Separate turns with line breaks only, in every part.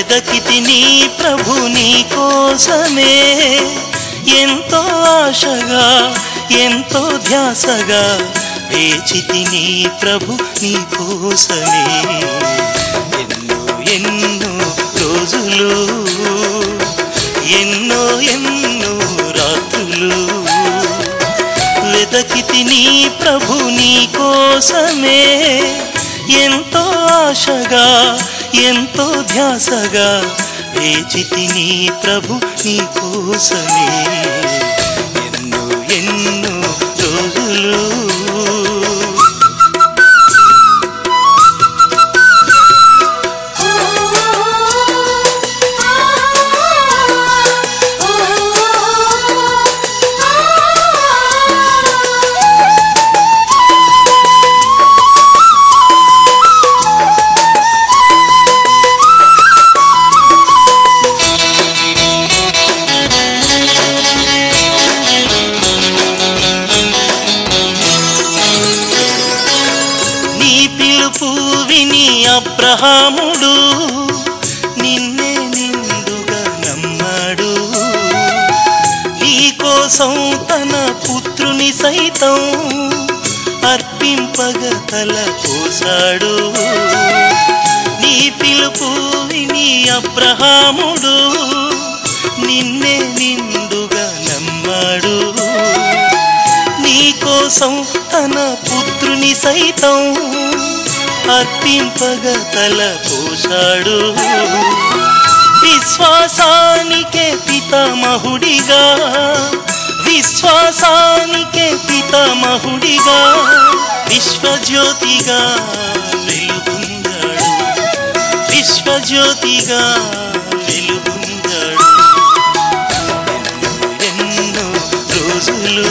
వెదకితి నీ ప్రభు నీ కోసమే ఎంతో ఆశగా ఎంతో ధ్యాసగా వేచితి నీ ప్రభు నీ కోసమే ఎన్నో ఎన్నో రోజులు ఎన్నో ఎన్నో రాత్రులు వెదకితి నీ ప్రభు నీ కోసమే ఎంతో ఆశగా ఎంతో ధ్యాసగా వేచితి నీ ప్రభు నీ కోసమే ఎన్నో ఎన్నో రోజులు నీ పిలుపు విని అబ్రహాముడు నిన్నే నిండుగా నమ్మాడు నీ కోసం తన పుత్రుని సైతం అర్పింపగ తల పోసాడు నీ పిలుపు విని అబ్రహాముడు నిన్నే నిండుగా నమ్మాడు నీ కోసం తన పుత్రుని సైతం అర్పింపగ తల పోశాడు విశ్వాసానికే పితామహుడిగా విశ్వాసానికే పితామహుడిగా విశ్వజ్యోతిగా వెలుగుందాడు విశ్వజ్యోతిగా వెలుగుందాడు ఎన్నో రోజులు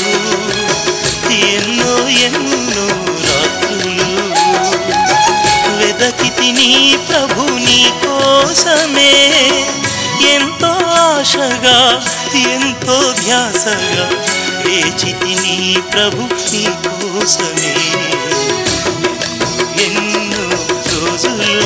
ఎన్నో ఎన్నో రాత్రులు వెదకితి నీ ప్రభు నీ కోసమే ఎంతో ఆశగా ఎంతో ధ్యాసగా వేచితి నీ ప్రభు నీ కోసమే ఎన్నో రోజులు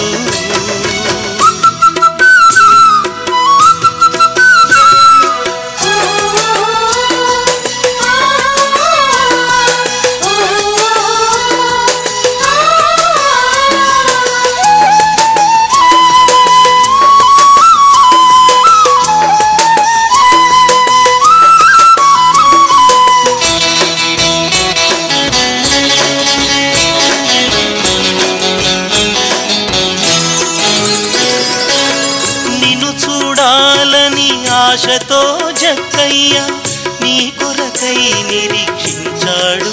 నిన్ను చూడాలని ఆశతో జక్కయ్య నీ కొరకై నిరీక్షించాడు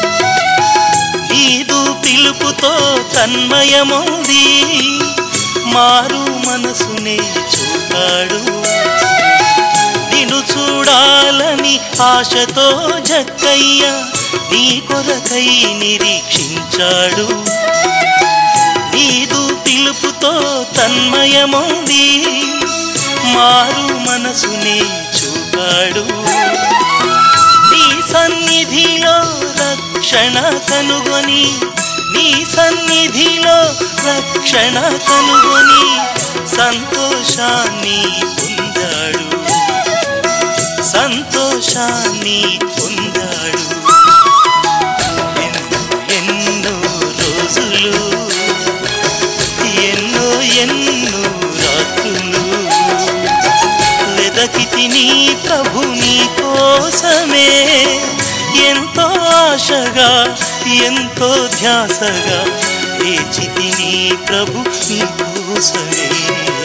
నీదు పిలుపుతో తన్మయమౌది మారు మనసునే చూపాడు నిన్ను చూడాలని ఆశతో జక్కయ్య నీ కొరకై నిరీక్షించాడు నీదు పిలుపుతో తన్మయమౌది మారు మనసునే చూపాడు నీ సన్నిధిలో రక్షణ కనుగొని నీ సన్నిధిలో రక్షణ కనుగొని సంతోషాన్ని పొందాడు సంతోషాన్ని పొందాడు ఎన్నో ఎన్నో రోజులు ఎన్నో ఎన్నో రాత్రులు వెదకితి నీ ప్రభు నీ కోసమే ఎంతో ఆశగా ఎంతో ధ్యాసగా వేచితి నీ ప్రభు నీ కోసమే